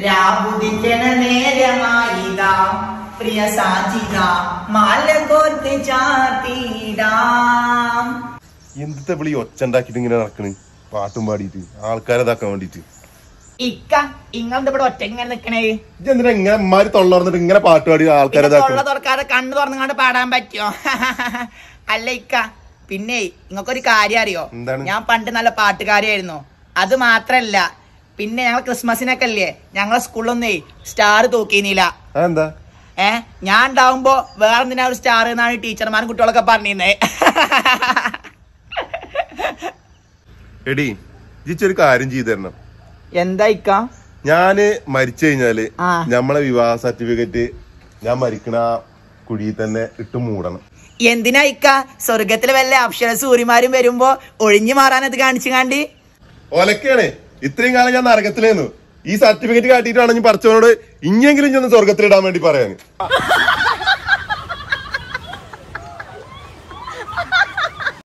രാബുദിക്കണ നേരമായിതാ പ്രിയ സാചിക മാല കോർത്ത് ചാത്തിടാം എന്തിത്തെ വിളി ഒച്ച ഉണ്ടാക്കിട്ട് ഇങ്ങനെ നടക്കണ് പാട്ടും പാടിയിട്ട് ആൾക്കാരെ ഇതാക്കാൻ വേണ്ടിട്ട് ഇക്ക ഇങ്ങളെന്താ ഇവിടെ ഒറ്റ ഇങ്ങനെ നിക്കണേ ഇത് എന്തിനാ ഇങ്ങനെ അമ്മാര് തൊള്ളർന്നിട്ട് ഇങ്ങനെ പാട്ട് പാടി ആൾക്കാരെ പിന്നെ തൊള്ള ഇതാക്കണം തുറക്കാതെ കണ്ണു തുറന്നുകൊണ്ട് പാടാൻ പറ്റുമോ അല്ല ഇക്ക പിന്നെ നിങ്ങൾക്കൊരു കാര്യം അറിയോ എന്താണ്? ഞാൻ പണ്ട് നല്ല പാട്ടുകാരിയായിരുന്നു അത് മാത്രല്ല പിന്നെ ഞങ്ങൾ ക്രിസ്മസിനൊക്കെ അല്ലേ ഞങ്ങളെ സ്കൂളിലൊന്നേ സ്റ്റാർ തൂക്കിന്നില്ല അതെന്താ ഏ ഞാൻ ഉണ്ടാവുമ്പോ വേറെ എന്തിനാ ഒരു സ്റ്റാർ എന്നാണ് ടീച്ചർമാരും കുട്ടികളൊക്കെ പറഞ്ഞിരുന്നേ എടി ജിച്ചൊരു കാര്യം ചെയ്തു തരണം എന്താ ഇക്ക ഞാന് മരിച്ചു കഴിഞ്ഞാല് ആ. നമ്മളെ വിവാഹ സർട്ടിഫിക്കറ്റ് ഞാൻ മരിക്കണ ആ കുഴിയിൽ തന്നെ ഇട്ട് മൂടണം എന്തിനാ ഇക്ക സ്വർഗത്തിൽ വല്ല അക്ഷര സൂര്യമാരും വരുമ്പോ ഒഴിഞ്ഞു മാറാനത് കാണിച്ചു കാണ്ടി ഒലക്കാണ് ഇത്രയും കാലം ഞാൻ നരകത്തിലേന്നു ഈ സർട്ടിഫിക്കറ്റ് കാട്ടിയിട്ടാണ് ഞാൻ പറച്ചവനോട് ഇനിയെങ്കിലും ചെന്ന് സ്വർഗത്തിലിടാൻ വേണ്ടി പറയാന്